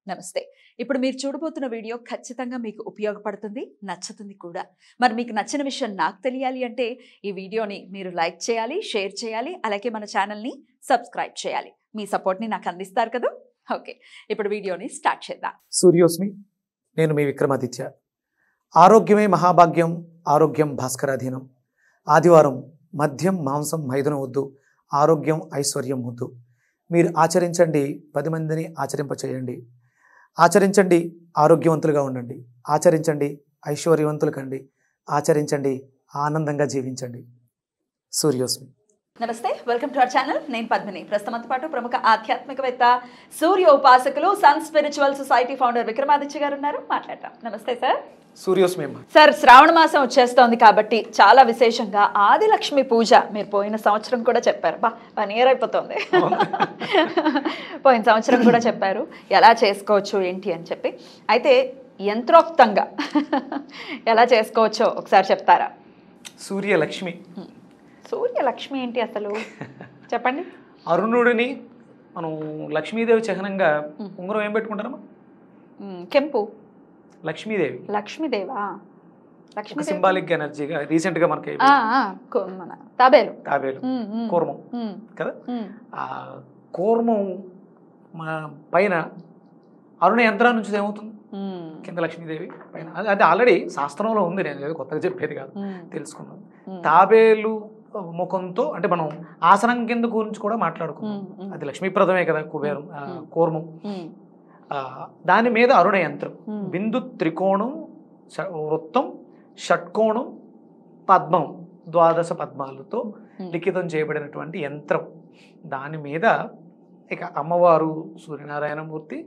నమస్తే ఇప్పుడు మీరు చూడబోతున్న వీడియో ఖచ్చితంగా మీకు ఉపయోగపడుతుంది నచ్చుతుంది కూడా మరి మీకు నచ్చిన విషయం నాకు తెలియాలి అంటే ఈ వీడియోని మీరు లైక్ చేయాలి షేర్ చేయాలి అలాగే మన ఛానల్ని సబ్స్క్రైబ్ చేయాలి మీ సపోర్ట్ని నాకు అందిస్తారు కదా ఓకే ఇప్పుడు వీడియోని స్టార్ట్ చేద్దాం సూర్యోస్మి నేను మీ విక్రమాదిత్య ఆరోగ్యమే మహాభాగ్యం ఆరోగ్యం భాస్కరాధీనం ఆదివారం మద్యం మాంసం మైదనం వద్దు ఆరోగ్యం ఐశ్వర్యం వద్దు మీరు ఆచరించండి పది మందిని ఆచరింపచేయండి ఆచరించండి ఆరోగ్యవంతులుగా ఉండండి ఆచరించండి ఐశ్వర్యవంతులు కండి ఆచరించండి ఆనందంగా జీవించండి సూర్యోస్మి నమస్తే వెల్కమ్ టు అవర్ ఛానల్ నేను పద్మిని ప్రస్తుతంతో పాటు ప్రముఖ ఆధ్యాత్మికవేత్త సూర్య ఉపాసకులు sun spiritual society founder Vikramaditya garu ఉన్నారు మాట్లాడతాం నమస్తే సార్ సూర్యోస్మి అమ్మ సార్ శ్రావణ మాసం వచ్చేస్తోంది కాబట్టి చాలా విశేషంగా ఆదిలక్ష్మి పూజ మీరు పోయిన సంవత్సరం కూడా చెప్పారు బా వన్ ఇయర్ అయిపోతుంది పోయిన సంవత్సరం కూడా చెప్పారు ఎలా చేసుకోవచ్చు ఏంటి అని చెప్పి అయితే యంత్రోక్తంగా ఎలా చేసుకోవచ్చో ఒకసారి చెప్తారా సూర్యలక్ష్మి సూర్య లక్ష్మి ఏంటి అసలు చెప్పండి అరుణుడిని మనం లక్ష్మీదేవి చిహ్నంగా ఉంగరం ఏం పెట్టుకుంటారమ్మా మ్, కెంపు లక్ష్మీదేవి లక్ష్మీదేవా ఒక లక్ష్మీదేవి సింబాలిక్ ఎనర్జీగా రీసెంట్ గా మనకి ఆ, ఆ, కో- మన తాబేలు తాబేలు మ్, మ్, కూర్మం మ్, కదా మ్, ఆ కూర్మం మా పైన అరుణ యంత్రాన్ని నుంచి ఏమవుతుంది మ్, కింద లక్ష్మీదేవి పైన అది అది ఆల్రెడీ శాస్త్రంలో ఉంది నేను ఏదో కొత్తగా చెప్పేది కాదు మ్, తెలుసుకున్నాను మ్, తాబేలు ముఖంతో అంటే మనం ఆసనం కింద గురించి కూడా మాట్లాడుకున్నాం మ్, మ్, అది లక్ష్మీప్రదమే కదా కుబేరం ఆ, మ్. కూర్మం మ్, ఆ, దాని మీద అరుణ యంత్రం మ్. బిందు త్రికోణం ష- వృత్తం షట్కోణం పద్మం ద్వాదశ పద్మాలతో మ్. లిఖితం చేయబడినటువంటి యంత్రం దాని మీద ఇక అమ్మవారు సూర్యనారాయణమూర్తి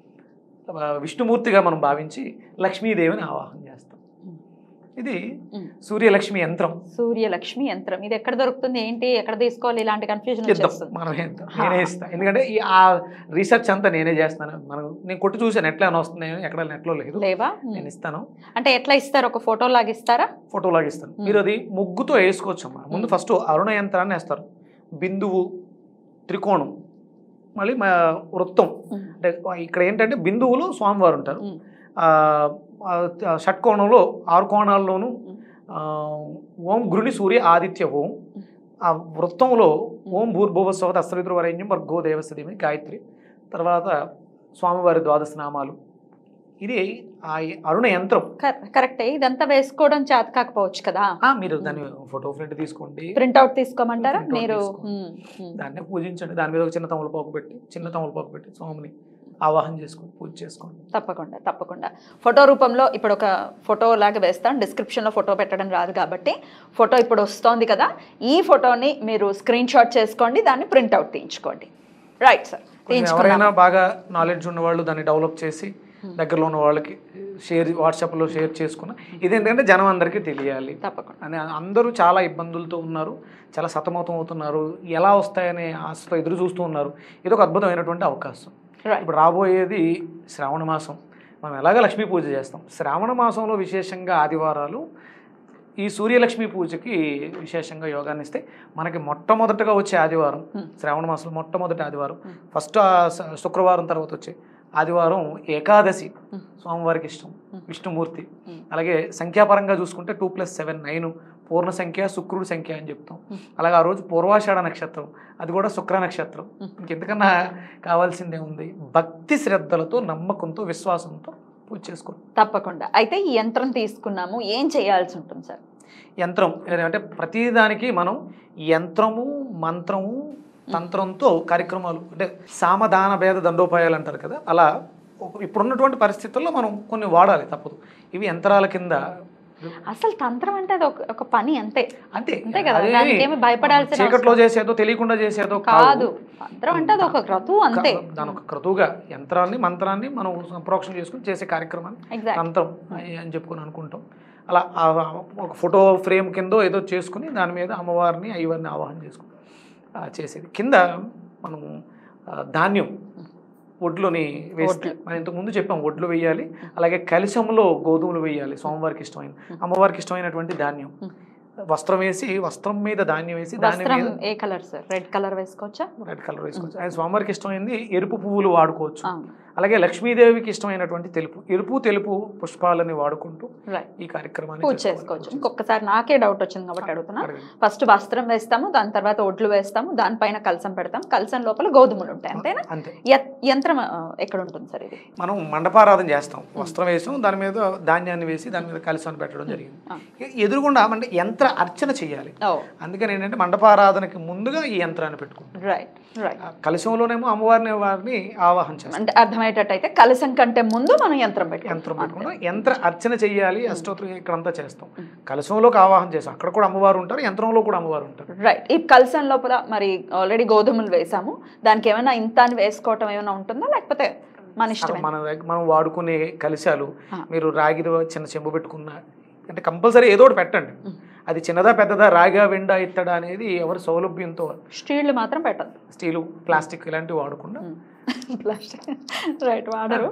ఆ, విష్ణుమూర్తిగా మనం భావించి లక్ష్మీదేవిని ఆవాహన చేస్తాం మ్. ఇది మ్. సూర్యలక్ష్మి యంత్రం సూర్య లక్ష్మి యంత్రం ఇది ఎక్కడ దొరుకుతుంది ఏంటి ఎక్కడ తీసుకోవాలి ఇలాంటి కన్ఫ్యూజన్ ఇద్దాం వచ్చేస్తుంది మనమే ఇద్దాం హా. నేనే ఇస్తాను ఎందుకంటే ఈ ఆ రీసెర్చ్ అంతా నేనే చేస్తాను మనం నేను కొట్టి చూసాను నెట్లో ఏమైనా వస్తుంది ఎక్కడ నెట్లో లేదు లేవా మ్. నేను ఇస్తాను అంటే ఎట్లా ఇస్తారు ఒక ఫోటో లాగా ఇస్తారా ఫోటో లాగా ఇస్తాను మ్. మీరు అది ముగ్గుతో వేసుకోవచ్చు అమ్మా ముందు మ్. ఫస్ట్ అరుణ యంత్రాన్ని వేస్తారు బిందువు త్రికోణం మళ్ళీ మా వృత్తం మ్, అంటే ఇక్కడ ఏంటంటే బిందువులు స్వామివారు ఉంటారు మ్, ఆ, ఆ షట్కోణంలో ఆరు కోణాల్లోనూ మ్. ఆ, ఓం గురుని సూర్య ఆదిత్య ఓం ఆ వృత్తంలో ఓం భూర్భువస్వత అస్త్రవిద్రు వరేణ్యం వర్గో దేవస్థితి గాయత్రి తర్వాత స్వామివారి ద్వాదశ నామాలు ఇది ఆ అరుణ యంత్రం కర- కరెక్టే ఇదంతా వేసుకోవడం చేత కాకపోవచ్చు కదా ఆ, మీరు దాన్ని ఫోటో ప్రింట్ తీసుకోండి ప్రింట్అవుట్ తీసుకోమంటారా Printout మీరు తీసుకో. మ్, మ్. దాన్ని పూజించండి దాని మీద ఒక చిన్న తమలపాకు పెట్టి చిన్న తమలపాకు పెట్టి స్వామిని ఆవాహన చేసుకొని పూజ చేసుకోండి తప్పకుండా తప్పకుండా ఫోటో రూపంలో ఇప్పుడు ఒక ఫోటో లాగా వేస్తాను డిస్క్రిప్షన్లో ఫోటో పెట్టడం రాదు కాబట్టి ఫోటో ఇప్పుడు వస్తోంది కదా ఈ ఫోటోని మీరు స్క్రీన్ షాట్ చేసుకోండి దాన్ని ప్రింట్అవుట్ తీయించుకోండి రైట్ సార్ కొంచెం ఎవరైనా బాగా నాలెడ్జ్ ఉన్న వాళ్ళు దాన్ని డెవలప్ చేసి దగ్గరలో ఉన్న వాళ్ళకి షేర్ వాట్సాప్లో షేర్ చేసుకున్న ఇది ఏంటంటే జనం అందరికీ తెలియాలి తప్పకుండా అని అందరూ చాలా ఇబ్బందులతో ఉన్నారు చాలా సతమతం అవుతున్నారు ఎలా వస్తాయనే ఆశతో ఎదురు చూస్తూ ఉన్నారు ఇది ఒక అద్భుతమైనటువంటి అవకాశం రైట్ ఇప్పుడు రాబోయేది శ్రావణ మాసం మనం ఎలాగ లక్ష్మీ పూజ చేస్తాం శ్రావణ మాసంలో విశేషంగా ఆదివారాలు ఈ సూర్యలక్ష్మి పూజకి విశేషంగా యోగాన్ని ఇస్తే మనకి మొట్టమొదటగా వచ్చే ఆదివారం Hmm. శ్రావణ మాసంలో మొట్టమొదటి ఆదివారం Hmm. ఫస్ట్ ఆ స- శుక్రవారం తర్వాత వచ్చే ఆదివారం ఏకాదశి Hmm. స్వామివారికి ఇష్టం Hmm. విష్ణుమూర్తి Hmm. అలాగే సంఖ్యాపరంగా చూసుకుంటే టూ ప్లస్ సెవెన్ నైన్ పూర్ణ సంఖ్య శుక్రుడి సంఖ్య అని చెప్తాం Hmm. అలాగే ఆ రోజు పూర్వాషాఢ నక్షత్రం అది కూడా శుక్ర నక్షత్రం Hmm. ఇంకెందుకన్నా కావాల్సిందే ఉంది భక్తి శ్రద్ధలతో నమ్మకంతో విశ్వాసంతో పూజ చేసుకోండి తప్పకుండా అయితే ఈ యంత్రం తీసుకున్నాము ఏం చేయాల్సి ఉంటుంది సార్ యంత్రం అంటే ప్రతిదానికి మనం యంత్రము మంత్రము తంత్రంతో కార్యక్రమాలు అంటే సామదాన భేద దండోపాయాలు అంటారు కదా అలా ఒక- ఇప్పుడున్నటువంటి పరిస్థితుల్లో మనం కొన్ని వాడాలి తప్పదు ఇవి యంత్రాల కింద అసలు తంత్రం అంటే అది ఒక ఒక పని అంతే అంతే అంతే కదా, అదేమి దానికి ఏమీ భయపడాల్సిన చీకట్లో చేసేదో తెలియకుండా చేసేదో కాదు తంత్రం అంటే అది ఒక క్రతువు అంతే కా- దాని ఒక క్రతువుగా యంత్రాన్ని మంత్రాన్ని మనం ప్రోక్షణ చేసుకుని చేసే కార్యక్రమాన్ని ఎగ్జాక్ట్ తంత్రం అని- అని చెప్పుకొని అనుకుంటాం అలా ఆ- ఆ ఒక ఫోటో ఫ్రేమ్ కింద ఏదో చేసుకుని దాని మీద అమ్మవారిని అయ్యవారిని ఆవాహన చేసుకుని ఆ, చేసేది కింద మనం ఆ, ధాన్యం ఒడ్లుని వేస్తే వడ్లు. మనం ఇంతకు ముందు చెప్పాం ఒడ్లు వేయాలి అలాగే కలశంలో గోధుమలు వేయాలి స్వామివారికి ఇష్టమైన అమ్మవారికి ఇష్టమైనటువంటి ధాన్యం Hmm. వస్త్రం వేసి వస్త్రం మీద ధాన్యం వేసి దాని వస్త్రం మీద ఏ కలర్ సార్ రెడ్ కలర్ వేసుకోవచ్చా రెడ్ కలర్ వేసుకోవచ్చు ఆయన స్వామివారికి ఇష్టమైంది ఎరుపు పువ్వులు వాడుకోవచ్చు అవును అలాగే లక్ష్మీదేవికి ఇష్టమైనటువంటి తెలుపు ఎరుపు తెలుపు పుష్పాలని వాడుకుంటూ రైట్ ఈ కార్యక్రమాన్ని పూజ చేసుకోవాలి. చేసుకోవచ్చు ఇంకొకసారి నాకే డౌట్ వచ్చింది కాబట్టి అడుగుతున్నా అడగండి. ఫస్ట్ వస్త్రం వేస్తాము దాని తర్వాత ఒడ్లు వేస్తాము దానిపైన కలసం పెడతాం కలసం లోపల గోధుమలు ఉంటాయి అంతేనా అంతే య- యంత్రం ఆ, ఎక్కడ ఉంటుంది సార్ ఇది మనం మండపారాధన చేస్తాం వస్త్రం వేసాం దాని మీద ధాన్యాన్ని వేసి దాని మీద కలిసాన్ని పెట్టడం జరిగింది ఆ. ఎ- ఎదురుగుండా అంటే యంత్ర అర్చన చేయాలి ఓ అందుకని ఏంటంటే మండపారాధనకి ముందుగా ఈ యంత్రాన్ని పెట్టుకుంటాం రైట్ రైట్ ఆ కలశంలోనేమో అమ్మవారిని వారిని ఆవాహన చేస్తాం అంటే అర్థమయ్యేటట్టు అయితే కలసం కంటే ముందు మనం యంత్రం యంత్రం పెట్టుకుంటాం పెట్టుకుంటాం యంత్ర అర్చన చేయాలి అష్టోత్తరం ఇక్కడంతా చేస్తాం కలశంలోకి ఆవాహన చేస్తాం అక్కడ కూడా అమ్మవారు ఉంటారు యంత్రంలో కూడా అమ్మవారు ఉంటారు రైట్ ఈ కలసం లోపల మరి ఆల్రెడీ గోధుమలు వేసాము దానికి ఏమైనా ఇంత అని వేసుకోవటం ఏమైనా ఉంటుందా లేకపోతే మన అక్కడ ఇష్టమే మన దగ్గ- మనం వాడుకునే కలశాలు ఆ. మీరు రాగిలో చిన్న చెంబు పెట్టుకున్న అంటే కంపల్సరీ ఏదో ఒకటి పెట్టండి ఉం. అది చిన్నదా పెద్దదా రాగా వెండా ఇత్తడా అనేది ఎవరి సౌలభ్యంతో స్టీల్ మాత్రం పెట్టదు స్టీలు ప్లాస్టిక్ ఇలాంటివి వాడకుండా ప్లాస్టిక్ రైట్ వాడరు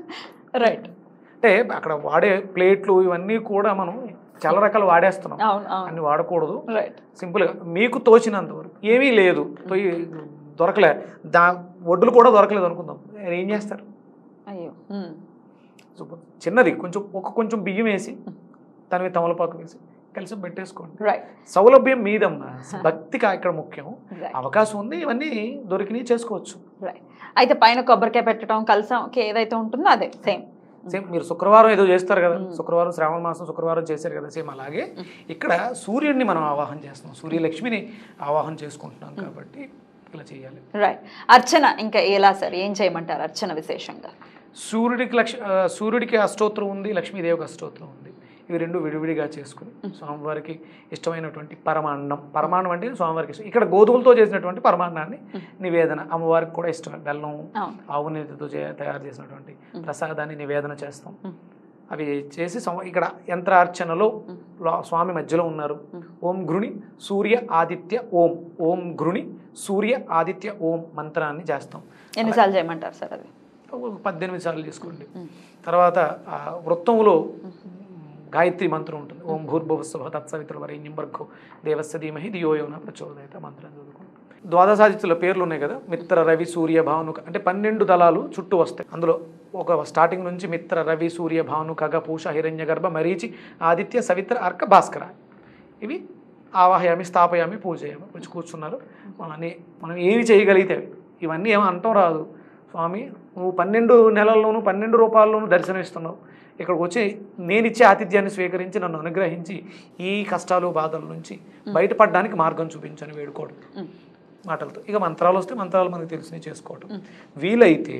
రైట్ అంటే అక్కడ వాడే ప్లేట్లు ఇవన్నీ కూడా మనం చాలా రకాలు వాడేస్తున్నాం అవును అవును అన్ని వాడకూడదు రైట్ సింపుల్గా మీకు తోచినంత వరకు ఏమీ లేదు పోయి దొరకలే దా ఒడ్డులు కూడా దొరకలేదు అనుకుందాం ఏం చేస్తారు అయ్యో ఉమ్. సూపర్ చిన్నది కొంచెం ఒక కొంచెం బియ్యం వేసి దాని మీద తమలపాకు వేసి కలిసి పెట్టేసుకోండి రైట్ సౌలభ్యం మీదమ్మా భక్తికి ఇక్కడ ముఖ్యం రైట్ అవకాశం ఉంది ఇవన్నీ దొరికినాయి చేసుకోవచ్చు రైట్ అయితే పైన కొబ్బరికాయ పెట్టడం కలసంకి ఏదైతే ఉంటుందో అదే సేమ్ సేమ్ మీరు శుక్రవారం ఏదో చేస్తారు కదా మ్మ్. శుక్రవారం శ్రావణ మాసం శుక్రవారం చేశారు కదా సేమ్ అలాగే ఇక్కడ సూర్యుడిని మనం ఆవాహన చేస్తాం సూర్యలక్ష్మిని ఆవాహన చేసుకుంటున్నాం కాబట్టి ఇలా చేయాలి రైట్ అర్చన ఇంకా ఎలా సార్ ఏం చేయమంటారు అర్చన విశేషంగా సూర్యుడికి లక్ష ఆ, సూర్యుడికి అష్టోత్తరం ఉంది లక్ష్మీదేవికి అష్టోత్తరం ఉంది ఇవి రెండు విడివిడిగా చేసుకుని స్వామివారికి ఇష్టమైనటువంటి పరమాన్నం పరమాన్నం అంటే స్వామివారికి ఇష్టం ఇక్కడ గోధుమలతో చేసినటువంటి పరమాన్నాన్ని నివేదన అమ్మవారికి కూడా ఇష్టం బెల్లం అవును ఆవు నెయ్యితో చే- తయారు చేసినటువంటి ప్రసాదాన్ని నివేదన చేస్తాం మ్మ్. అవి చేసి సం- ఇక్కడ యంత్రార్చనలో లో- స్వామి మధ్యలో ఉన్నారు ఓం గృణి సూర్య ఆదిత్య ఓం ఓం గృణి సూర్య ఆదిత్య ఓం మంత్రాన్ని చేస్తాం ఎన్నిసార్లు చేయమంటారు సార్ అది ఒక పద్దెనిమిది సార్లు చేసుకోండి మ్మ్. తర్వాత ఆ వృత్తంలో గాయత్రి మంత్రం ఉంటుంది ఓం భూర్భువస్వ తత్సవితులవరేణ్యం భర్గో దేవస్య ధీమహి ధియోయోన ప్రచోదయత మంత్రం చదువుకుంటాం ద్వాదశాదిత్యుల పేర్లు ఉన్నాయి కదా మిత్ర రవి సూర్య భానుక అంటే పన్నెండు దళాలు చుట్టూ వస్తాయి అందులో ఒక స్టార్టింగ్ నుంచి మిత్ర రవి సూర్య భాను ఖగ పూష హిరణ్య గర్భ మరీచి ఆదిత్య సవిత్ర అర్క భాస్కర ఇవి ఆవాహయామి స్థాపయామి పూజయామి వచ్చి కూర్చున్నారు మనం అన్ని మనం ఏమి చేయగలిగితే అవి. ఇవన్నీ ఏమో అంటం రాదు స్వామి నువ్వు పన్నెండు నెలల్లోనూ పన్నెండు రూపాయల్లోనూ దర్శనమిస్తున్నావు ఇక్కడికి వచ్చి నేను ఇచ్చే ఆతిథ్యాన్ని స్వీకరించి నన్ను అనుగ్రహించి ఈ కష్టాలు బాధల నుంచి బయటపడడానికి మార్గం చూపించని వేడుకోవడం మ్మ్. మాటలతో ఇక మంత్రాలు వస్తే మంత్రాలు మనకు తెలిసినవి చేసుకోవటం వీలైతే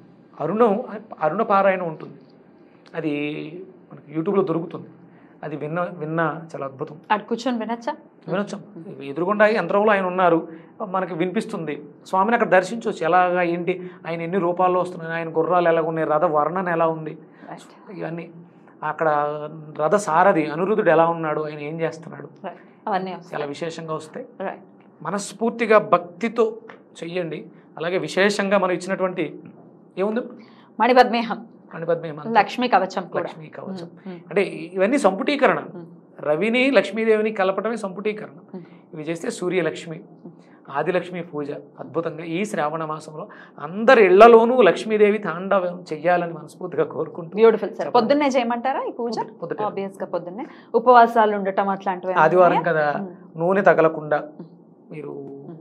అరుణం అరుణ పారాయణం ఉంటుంది అది మనకి యూట్యూబ్లో దొరుకుతుంది అది విన్న విన్న చాలా అద్భుతం అటు కూర్చొని వినొచ్చా వినొచ్చాం ఎదురుగుండా యంత్రంలో ఆయన ఉన్నారు మనకి వినిపిస్తుంది స్వామిని అక్కడ దర్శించవచ్చు ఎలాగా ఏంటి ఆయన ఎన్ని రూపాల్లో వస్తున్నాయి ఆయన గుర్రాలు ఎలా ఉన్నాయి రథ వర్ణన ఎలా ఉంది రైట్ ఇవన్నీ అక్కడ రథ సారథి అనిరుద్ధుడు ఎలా ఉన్నాడు ఆయన ఏం చేస్తున్నాడు రైట్ అవన్నీ చాలా విశేషంగా వస్తాయి రైట్ మనస్ఫూర్తిగా భక్తితో చెయ్యండి అలాగే విశేషంగా మనం ఇచ్చినటువంటి ఏముంది మణిపద్మేహం మణిపద్మేహం లక్ష్మీ కవచం కూడా లక్ష్మీ కవచం మ్మ్. అంటే ఇవన్నీ సంపుటీకరణ మ్మ్. రవిని లక్ష్మీదేవిని కలపటమే సంపుటీకరణ మ్మ్. ఇవి చేస్తే సూర్యలక్ష్మి ఆదిలక్ష్మి పూజ అద్భుతంగా ఈ శ్రావణ మాసంలో అందరి ఇళ్లలోనూ లక్ష్మీదేవి తాండవం చెయ్యాలని మనస్ఫూర్తిగా కోరుకుంటూ బ్యూటిఫుల్ సార్ పొద్దున్నే చేయమంటారా ఈ పూజ పొద్దుటే. ఆబ్వియస్ గా పొద్దున్నే ఉపవాసాలు ఉండటం అట్లాంటివి ఏమైనా ఆదివారం ఉన్నాయా? కదా మ్మ్. నూనె తగలకుండా మీరు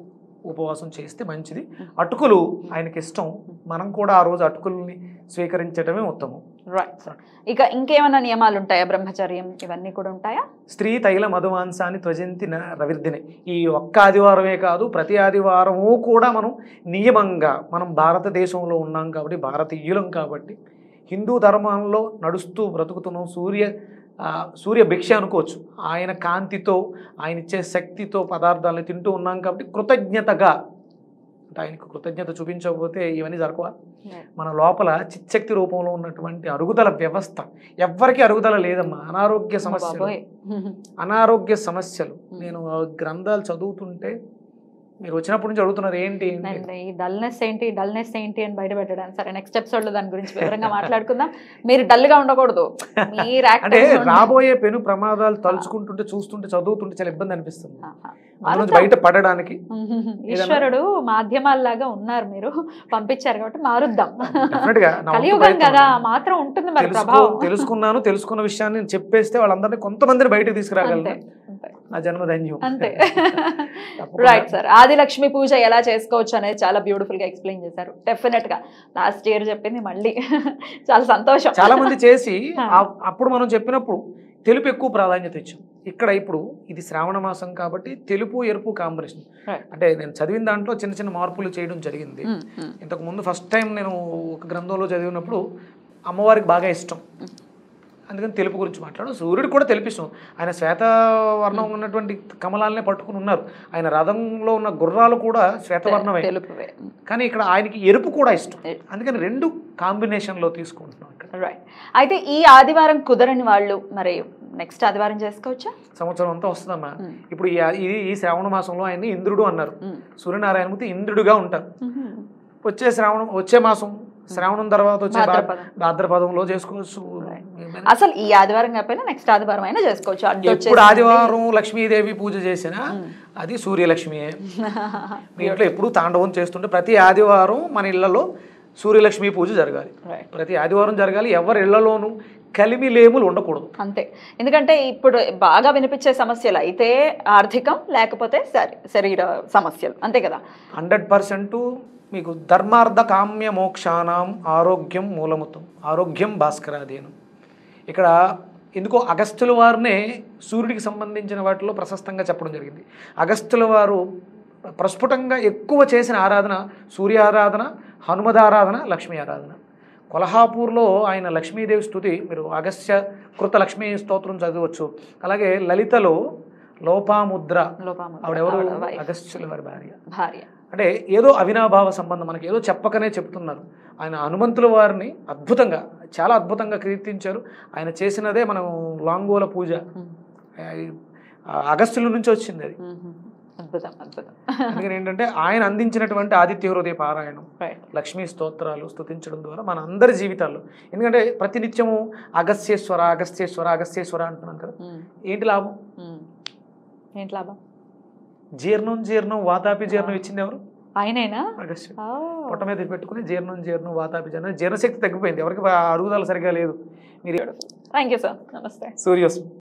ఉపవాసం చేస్తే మంచిది అటుకులు ఆయనకి ఇష్టం మనం కూడా ఆ రోజు అటుకుల్ని స్వీకరించడమే ఉత్తమం రైట్ సార్ ఇక ఇంకేమైనా నియమాలు ఉంటాయా బ్రహ్మచర్యం ఇవన్నీ కూడా ఉంటాయా స్త్రీ తైల మధుమాంసాన్ని త్వజంతి న రవిర్ధిని ఈ ఒక్క ఆదివారమే కాదు ప్రతి ఆదివారము కూడా మనం నియమంగా మనం భారతదేశంలో ఉన్నాం కాబట్టి భారతీయులం కాబట్టి హిందూ ధర్మంలో నడుస్తూ బ్రతుకుతున్నాం సూర్య ఆ, సూర్య భిక్ష అనుకోవచ్చు ఆయన కాంతితో ఆయన ఇచ్చే శక్తితో పదార్థాలను తింటూ ఉన్నాం కాబట్టి కృతజ్ఞతగా అంటే ఆయనకు కృతజ్ఞత చూపించకపోతే ఇవన్నీ జరగవా మన లోపల చిచ్చక్తి రూపంలో ఉన్నటువంటి అరుగుదల వ్యవస్థ ఎవ్వరికీ అరుగుదల లేదమ్మా అనారోగ్య సమస్యలు బాబోయ్ అనారోగ్య సమస్యలు నేను ఆ గ్రంథాలు చదువుతుంటే మీరు వచ్చినప్పటి నుంచి అడుగుతున్నారు ఏంటి ఏంటి అండ్ ఈ డల్నెస్ ఏంటి డల్నెస్ ఏంటి అని బయట పెట్టడానికి సరే నెక్స్ట్ ఎపిసోడ్ లో దాని గురించి వివరంగా మాట్లాడుకుందాం మీరు డల్ గా ఉండకూడదు మీరు అంటే యాక్టివ్ రాబోయే పెను ప్రమాదాలు తలుచుకుంటుంటే చూస్తుంటే చదువుతుంటే చాలా ఇబ్బంది అనిపిస్తుంది అందులో నుంచి బయట పడడానికి ఈశ్వరుడు మాధ్యమాల్లాగా ఉన్నారు మీరు పంపించారు కాబట్టి మారుద్దాం డెఫినెట్ గా నా వంతు కలియుగం ప్రయత్నం కదా ఉంది. మాత్రం ఉంటుంది మరి తెలుసుకో ప్రభావం తెలుసుకున్నాను తెలుసుకున్న విషయాన్ని నేను చెప్పేస్తే వాళ్ళందరినీ కొంతమందిని బయటకు తీసుకురాగలను అంతే అంతే. నా జన్మధన్యం అంతే తప్పకుండా. రైట్ సార్ ఆదిలక్ష్మి పూజ ఎలా చేసుకోవచ్చు అనేది చాలా బ్యూటిఫుల్ గా ఎక్స్ప్లెయిన్ చేశారు డెఫినెట్ గా లాస్ట్ ఇయర్ చెప్పింది మళ్ళీ చాలా సంతోషం చాలా మంది చేసి ఆ. ఆ- అప్పుడు మనం చెప్పినప్పుడు తెలుపు ఎక్కువ ప్రాధాన్యత ఇచ్చాం ఇక్కడ ఇప్పుడు ఇది శ్రావణ మాసం కాబట్టి తెలుపు ఎరుపు కాంబినేషన్ Right. అంటే నేను చదివిన దాంట్లో చిన్న చిన్న మార్పులు చేయడం జరిగింది ఉమ్, ఉమ్, ఇంతకు ముందు ఫస్ట్ టైం నేను ఒక గ్రంథంలో చదివినప్పుడు అమ్మవారికి బాగా ఇష్టం అందుకని తెలుపు గురించి మాట్లాడు సూర్యుడు కూడా తెలిపిస్తాం ఆయన శ్వేతవర్ణం ఉన్నటువంటి కమలాలనే పట్టుకుని ఉన్నారు ఆయన రథంలో ఉన్న గుర్రాలు కూడా శ్వేతవర్ణమే తెలుపువే కానీ ఇక్కడ ఆయనకి ఎరుపు కూడా ఇష్టం ఎరుపు. అందుకని రెండు కాంబినేషన్లో తీసుకుంటున్నాం ఇక్కడ రైట్ అయితే ఈ ఆదివారం కుదరని వాళ్ళు మరి నెక్స్ట్ ఆదివారం చేసుకోవచ్చా సంవత్సరం అంతా వస్తుందమ్మా ఉమ్, ఇప్పుడు ఈ ఇది ఈ శ్రావణ మాసంలో ఆయన్ని ఇంద్రుడు అన్నారు ఉమ్, సూర్యనారాయణమూర్తి ఇంద్రుడిగా ఉంటారు ఉమ్, వచ్చే శ్రావణం వచ్చే మాసం శ్రావణం తర్వాత వచ్చే భా- భాద్రపదం. భాద్రపదంలో చేసుకోవచ్చు అసలు ఈ ఆదివారం కాకపోయినా నెక్స్ట్ ఆదివారం అయినా చేసుకోవచ్చు అడ్డు ఎప్పుడు ఆదివారం లక్ష్మీదేవి పూజ చేసినా ఉమ్. అది సూర్యలక్ష్మియే మీ ఇంట్లో ఎప్పుడు తాండవం చేస్తుంటే ప్రతి ఆదివారం మన ఇళ్లలో సూర్యలక్ష్మి పూజ జరగాలి రైట్ ప్రతి ఆదివారం జరగాలి ఎవరి ఇళ్లలోనూ కలిమి లేములు ఉండకూడదు అంతే ఎందుకంటే ఇప్పుడు బాగా వినిపించే సమస్యలు అయితే ఆర్థికం లేకపోతే శరీ- శరీర సమస్యలు అంతే కదా హండ్రెడ్ పర్సెంట్ మీకు ధర్మార్థ కామ్య మోక్షానం ఆరోగ్యం మూలముతం ఆరోగ్యం భాస్కరాధీనం ఇక్కడ ఎందుకో అగస్త్యుల వారినే సూర్యుడికి సంబంధించిన వాటిలో ప్రశస్తంగా చెప్పడం జరిగింది అగస్త్యుల వారు ప్రస్ఫుటంగా ఎక్కువ చేసిన ఆరాధన సూర్య ఆరాధన హనుమద ఆరాధన లక్ష్మీ ఆరాధన కొల్హాపూర్లో ఆయన లక్ష్మీదేవి స్థుతి మీరు అగస్త్య కృత లక్ష్మీ స్తోత్రం చదవచ్చు అలాగే లలితలో లోపాముద్ర లోపాముద్ర, ఆవిడెవరు ఆవిడ wife. అగస్త్యుల వారి భార్య భార్య అంటే ఏదో అవినాభావ సంబంధం మనకి ఏదో చెప్పకనే చెప్తున్నారు ఆయన హనుమంతుల వారిని అద్భుతంగా చాలా అద్భుతంగా కీర్తించారు ఆయన చేసినదే మనం లాంగోల పూజ ఉమ్, ఆ అగస్త్యుల నుంచి వచ్చింది అది ఉమ్, ఉమ్. అద్భుతం అద్భుతం అందుకని ఏంటంటే ఆయన అందించినటువంటి ఆదిత్య హృదయ పారాయణం రైట్ లక్ష్మీ స్తోత్రాలు స్తుతించడం ద్వారా మన అందరి జీవితాల్లో ఎందుకంటే ప్రతినిత్యము అగస్త్యేశ్వర అగస్త్యేశ్వర అగస్త్యేశ్వర అంటున్నాం కదా ఏంటి లాభం ఏంటి లాభం జీర్ణం జీర్ణం వాతాపి జీర్ణం ఇచ్చింది ఎవరు ఆయనేనా అగస్త్యుడు ఆ, పొట్ట మీద పెట్టుకుని జీర్ణం జీర్ణం వాతాపి జీర్ణం జీర్ణశక్తి తగ్గిపోయింది ఎవరికి అరుగుదల సరిగా లేదు మీరు థ్యాంక్ యూ సార్ నమస్తే సూర్యోస్